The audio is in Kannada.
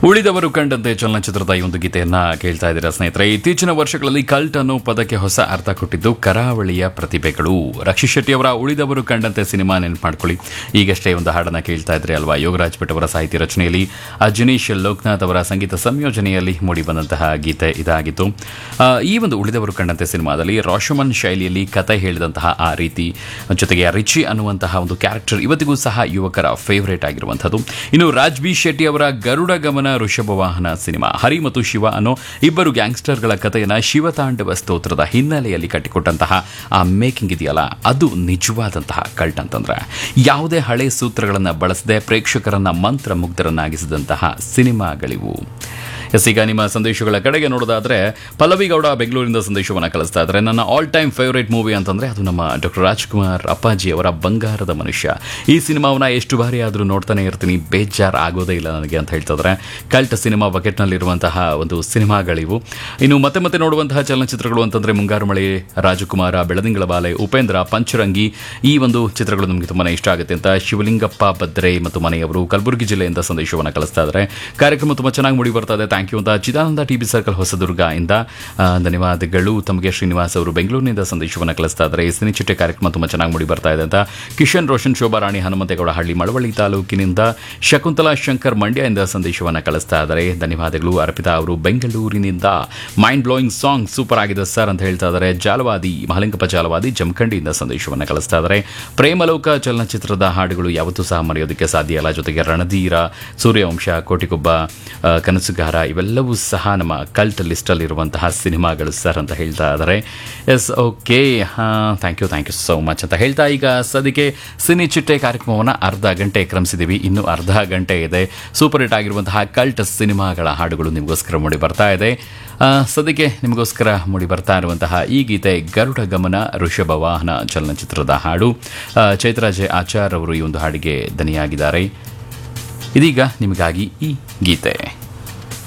ಉಳಿದವರು ಕಂಡಂತೆ ಚಲನಚಿತ್ರದ ಈ ಒಂದು ಗೀತೆಯನ್ನ ಕೇಳ್ತಾ ಇದ್ದೀರಾ ಸ್ನೇಹಿತರೆ ಇತ್ತೀಚಿನ ವರ್ಷಗಳಲ್ಲಿ ಕಲ್ಟ್ ಅನ್ನೋ ಪದಕ್ಕೆ ಹೊಸ ಅರ್ಥ ಕೊಟ್ಟಿದ್ದು ಕರಾವಳಿಯ ಪ್ರತಿಭೆಗಳು ರಕ್ಷಿತ್ ಶೆಟ್ಟಿ ಅವರ ಉಳಿದವರು ಕಂಡಂತೆ ಸಿನಿಮಾ ನೆನ್ಪು ಮಾಡ್ಕೊಳ್ಳಿ ಈಗಷ್ಟೇ ಒಂದು ಹಾಡನ್ನ ಕೇಳ್ತಾ ಇದ್ರೆ ಅಲ್ವಾ ಯೋಗರಾಜ್ ಭಟ್ ಅವರ ಸಾಹಿತ್ಯ ರಚನೆಯಲ್ಲಿ ಅಜನೀಶ್ ಲೋಕನಾಥ್ ಅವರ ಸಂಗೀತ ಸಂಯೋಜನೆಯಲ್ಲಿ ಮೂಡಿಬಂದಂತಹ ಗೀತೆ ಇದಾಗಿತ್ತು ಆ, ಈ ಒಂದು ಉಳಿದವರು ಕಂಡಂತೆ ಸಿನಿಮಾದಲ್ಲಿ ರಾಶಮನ್ ಶೈಲಿಯಲ್ಲಿ ಕತೆ ಹೇಳಿದಂತಹ ಆ ರೀತಿ ಜೊತೆಗೆ ರಿಚಿ ಅನ್ನುವಂತಹ ಒಂದು ಕ್ಯಾರೆಕ್ಟರ್ ಇವತ್ತಿಗೂ ಸಹ ಯುವಕರ ಫೇವರೇಟ್ ಆಗಿರುವಂಥದ್ದು ಇನ್ನು ರಾಜ್ ಬಿ ಶೆಟ್ಟಿ ಅವರ ಗರುಡ ಗಮನ ಋಷಭ ವಾಹನ ಸಿನಿಮಾ ಹರಿ ಮತ್ತು ಶಿವ ಅನ್ನೋ ಇಬ್ಬರು ಗ್ಯಾಂಗ್ಸ್ಟರ್ಗಳ ಕಥೆಯನ್ನ ಶಿವತಾಂಡವ ಸ್ತೋತ್ರದ ಹಿನ್ನೆಲೆಯಲ್ಲಿ ಕಟ್ಟಿಕೊಟ್ಟಂತಹ ಆ ಮೇಕಿಂಗ್ ಇದೆಯಲ್ಲ ಅದು ನಿಜವಾದಂತಹ ಕಲ್ಟ್ ಅಂತಂದ್ರೆ ಯಾವುದೇ ಹಳೆ ಸೂತ್ರಗಳನ್ನು ಬಳಸದೆ ಪ್ರೇಕ್ಷಕರನ್ನ ಮಂತ್ರ ಮುಗ್ಧರನ್ನಾಗಿಸಿದಂತಹ ಸಿನಿಮಾಗಳಿವು ಎಸ್ ಈಗ ನಿಮ್ಮ ಸಂದೇಶಗಳ ಕಡೆಗೆ ನೋಡೋದಾದ್ರೆ ಪಲ್ಲವಿ ಗೌಡ ಬೆಂಗಳೂರಿಂದ ಸಂದೇಶವನ್ನು ಕಳಿಸ್ತಾ ಇದ್ದಾರೆ ನನ್ನ ಆಲ್ ಟೈಮ್ ಫೇವರೇಟ್ ಮೂವಿ ಅಂತಂದ್ರೆ ಅದು ನಮ್ಮ ಡಾಕ್ಟರ್ ರಾಜ್ಕುಮಾರ್ ಅಪ್ಪಾಜಿ ಅವರ ಬಂಗಾರದ ಮನುಷ್ಯ ಈ ಸಿನಿಮಾವನ್ನ ಎಷ್ಟು ಬಾರಿ ಆದರೂ ನೋಡ್ತಾನೆ ಇರ್ತೀನಿ ಬೇಜಾರು ಆಗೋದೇ ಇಲ್ಲ ನನಗೆ ಅಂತ ಹೇಳ್ತಾ ಇದ್ದಾರೆ ಕಲ್ಟ್ ಸಿನಿಮಾ ಬಕೆಟ್ನಲ್ಲಿರುವಂತಹ ಒಂದು ಸಿನಿಮಾಗಳಿವು ಇನ್ನು ಮತ್ತೆ ಮತ್ತೆ ನೋಡುವಂತಹ ಚಲನಚಿತ್ರಗಳು ಅಂತಂದ್ರೆ ಮುಂಗಾರು ಮಳೆ ರಾಜಕುಮಾರ ಬೆಳದಿಂಗಳ ಬಾಲೆ ಉಪೇಂದ್ರ ಪಂಚರಂಗಿ ಈ ಒಂದು ಚಿತ್ರಗಳು ನಮಗೆ ತುಂಬಾ ಇಷ್ಟ ಆಗುತ್ತೆ ಅಂತ ಶಿವಲಿಂಗಪ್ಪ ಬದ್ರೆ ಮತ್ತು ಮನೆಯವರು ಕಲಬುರಗಿ ಜಿಲ್ಲೆಯಿಂದ ಸಂದೇಶವನ್ನು ಕಳಿಸ್ತಾ ಇದ್ದಾರೆ ಕಾರ್ಯಕ್ರಮ ತುಂಬಾ ಚೆನ್ನಾಗಿ ಮೂಡಿ ಬರ್ತಾ ಇದೆ ಥ್ಯಾಂಕ್ ಯು ಅಂತ ಚಿದಾನಂದ ಟಿಬಿ ಸರ್ಕಲ್ ಹೊಸದುರ್ಗ ಇಂದ ಆ, ಧನ್ಯವಾದಗಳು ತಮಗೆ ಶ್ರೀನಿವಾಸ್ ಅವರು ಬೆಂಗಳೂರಿನಿಂದ ಸಂದೇಶವನ್ನು ಕಳಿಸ್ತಾ ಇದ್ದಾರೆ ಈ ಸಿನಿಚಿಟ್ಟೆ ಕಾರ್ಯಕ್ರಮ ತುಂಬಾ ಚೆನ್ನಾಗಿ ಮೂಡಿ ಬರ್ತಾ ಇದೆ ಅಂತ ಕಿಶನ್ ರೋಷನ್ ಶೋಭಾ ರಾಣಿ ಹನುಮಂತೇಗೌಡ ಹಳ್ಳಿ ಮಳವಳ್ಳಿ ತಾಲೂಕಿನಿಂದ ಶಕುಂತಲಾ ಶಂಕರ್ ಮಂಡ್ಯದಿಂದ ಸಂದೇಶವನ್ನು ಕಳಿಸ್ತಾ ಇದ್ದಾರೆ ಧನ್ಯವಾದಗಳು ಅರ್ಪಿತಾ ಅವರು ಬೆಂಗಳೂರಿನಿಂದ ಮೈಂಡ್ ಬ್ಲೋಯಿಂಗ್ ಸಾಂಗ್ ಸೂಪರ್ ಆಗಿದೆ ಸರ್ ಅಂತ ಹೇಳ್ತಾ ಇದ್ದಾರೆ ಜಾಲವಾದಿ ಮಹಲಿಂಗಪ್ಪ ಜಾಲವಾದಿ ಜಮಖಂಡಿಯಿಂದ ಸಂದೇಶವನ್ನು ಕಳಿಸ್ತಾ ಇದ್ದಾರೆ ಪ್ರೇಮಲೋಕ ಚಲನಚಿತ್ರದ ಹಾಡುಗಳು ಯಾವತ್ತೂ ಸಹ ಮರೆಯೋದಕ್ಕೆ ಸಾಧ್ಯ ಇಲ್ಲ ಜೊತೆಗೆ ರಣಧೀರ ಸೂರ್ಯವಂಶ ಕೋಟಿಗೊಬ್ಬ ಆ, ಕನಸುಗಾರ ಇವೆಲ್ಲವೂ ಸಹ ನಮ್ಮ ಕಲ್ಟ್ ಲಿಸ್ಟಲ್ಲಿರುವಂತಹ ಸಿನಿಮಾಗಳು ಸರ್ ಅಂತ ಹೇಳ್ತಾ ಇದ್ದಾರೆ yes okay thank you thank you so much ಅಂತ ಹೇಳ್ತಾ ಈಗ ಸದ್ಯಕ್ಕೆ ಸಿನಿ ಚಿಟ್ಟೆ ಕಾರ್ಯಕ್ರಮವನ್ನು ಅರ್ಧ ಗಂಟೆ ಕ್ರಮಿಸಿದ್ದೀವಿ ಇನ್ನು ಅರ್ಧ ಗಂಟೆ ಇದೆ ಸೂಪರ್ ಹಿಟ್ ಆಗಿರುವಂತಹ ಕಲ್ಟ್ ಸಿನಿಮಾಗಳ ಹಾಡುಗಳು ನಿಮಗೋಸ್ಕರ ಮೂಡಿ ಬರ್ತಾ ಇದೆ ಆ, ಸದ್ಯಕ್ಕೆ ನಿಮಗೋಸ್ಕರ ಮೂಡಿ ಬರ್ತಾ ಇರುವಂತಹ ಈ ಗೀತೆ ಗರುಡ ಗಮನ ಋಷಭ ವಾಹನ ಚಲನಚಿತ್ರದ ಹಾಡು ಆ, ಚೈತ್ರ ಜೆ ಆಚಾರ್ ಅವರು ಈ ಒಂದು ಹಾಡಿಗೆ ದನಿಯಾಗಿದ್ದಾರೆ ಇದೀಗ ನಿಮಗಾಗಿ ಈ ಗೀತೆ